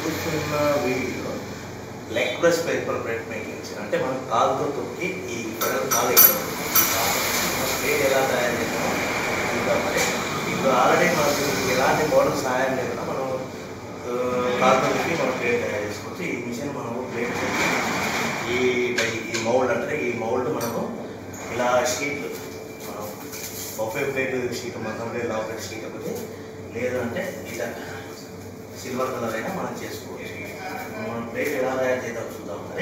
చూస్తున్న video leg press paper bread making అంటే మనం కాలుతో తొక్కి ఈ పెడల్ కాలు ఇక్కడ ఉంది. ఈ కాలు మనం ప్లేట్ ఎలా తయారు చేస్తామో చూద్దాం మరి ఇప్పుడు ఆల్రెడీ మనకు ఎలాంటి మోడల్ సహాయం లేకుండా మనం ఆ, కాలుతో తొక్కి మనం ప్లేట్ తయారు చేసుకోవచ్చు ఈ మిషన్ మనము ప్లేట్ ఈ ఈ మౌల్డ్ అంటే ఈ మౌల్డ్ మనము ఇలా షీట్లు మనం బొఫే ప్లేట్ షీట్ మందం ప్లేట్ లావ్ ప్లేట్ షీట్ ఒకటి లేదంటే ఇలా సిల్వర్ కలర్ అయినా మనం చేసుకోవచ్చు మనం ప్లేట్ ఎలా తయారు చేద్దాం చూద్దాం మరి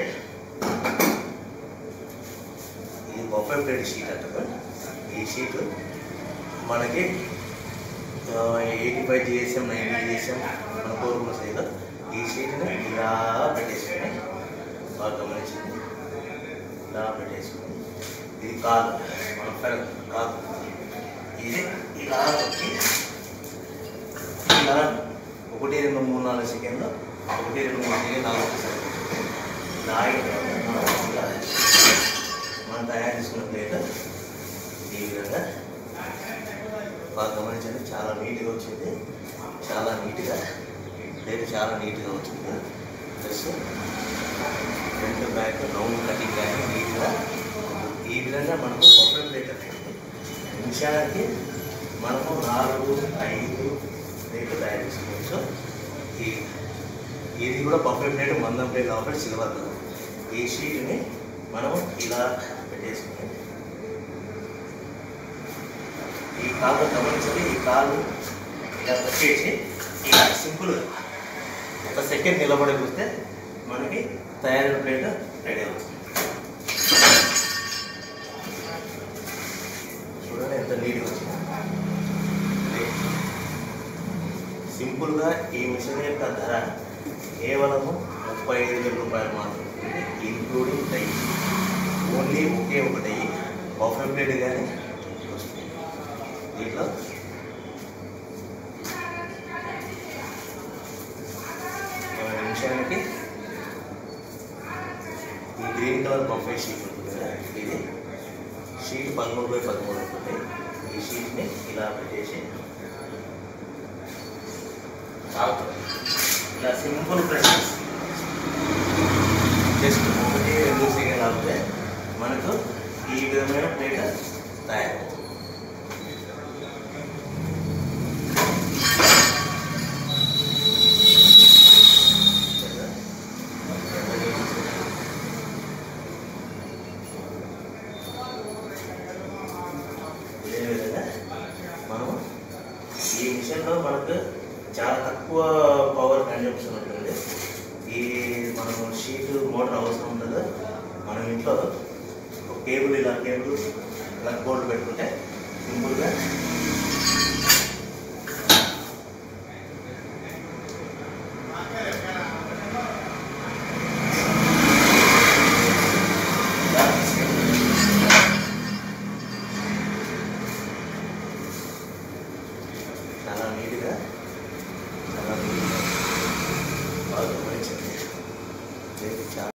ఇది బొఫే ప్లేట్ షీట్ అంటారు ఈ షీట్ మనకి eighty five GSM ninety GSM మన కోరుకున్న సైజు ఈ షీట్ని ఇలా పెట్టేసుకొని బాగా గమనించండి ఇలా పెట్టేసుకొని ఇది కాదు మన పెడ కాదు ఇది ఇలా వచ్చి ఇలా ఒకటి రెండు మూడు నాలుగు సెకండ్లు ఒకటి రెండు మూడు సెకండ్ నాలుగు సెకండ్లు ఇలా ఆగిన తర్వాత మనం ఇలా మనం తయారు చేసుకున్న ప్లేట్ ఈ విధంగా బాగా గమనించండి చాలా నీట్గా వచ్చింది చాలా నీట్గా ప్లేట్ చాలా నీట్గా వచ్చింది plus front back round cutting కానీ నీట్గా ఈ విధంగా మనకు బొఫే ప్లేట్ అనేది నిమిషానికి మనము నాలుగు ఐదు ప్లేట్లు తయారు చేసుకోవచ్చు ఈ ఇది కూడా బఫే ప్లేట్ మందం ప్లేట్ కాబట్టి సిల్వర్ ఈ షీట్ని మనము ఇలా పెట్టేసుకుని ఈ కాలు గమనించండి ఈ కాలు ఇలా పెట్టేసి ఇలా సింపుల్గా ఒక సెకండ్ నిలబడి కూస్తే మనకి తయారైన ప్లేట్ రెడీ అవుతుంది చూడండి ఎంత నీట్గా వచ్చింది సింపుల్గా ఈ మిషన్ యొక్క ధర కేవలము ముప్పై ఐదు వేల రూపాయలు మాత్రమే ఇంక్లూడింగ్ డై ఓన్లీ ఒకే ఒక డై బఫే ప్లేట్ కానీ వస్తుంది దీంట్లో ఒక నిమిషానికి ఈ గ్రీన్ కలర్ బఫే షీట్ ఉంటుంది కదా ఇది షీట్ పదమూడు బై పదమూడు ఉంటుంది ఈ షీట్ని ఇలా పెట్టేసి కాలుతుంది ఇలా సింపుల్ ప్రెస్ జస్ట్ ఒకటి రెండు సెకండ్ ఆగితే మనకు ఈ విధమైన ప్లేట్ తయారవుతుంది ఇదే విధంగా మనము ఈ మిషన్లో మనకు చాలా తక్కువ పవర్ కన్జంప్షన్ ఉంటుంది ఈ మనం షీట్ మోటార్ అవసరం ఉండదు మనం ఇంట్లో ఒక కేబుల్ ఇలా కేబుల్ ప్లగ్ బోర్డు పెట్టుకుంటే సింపుల్గా ఇలా చాలా నీట్గా చాలా నీట్గా బాగా గమనించండి ఇది చాలా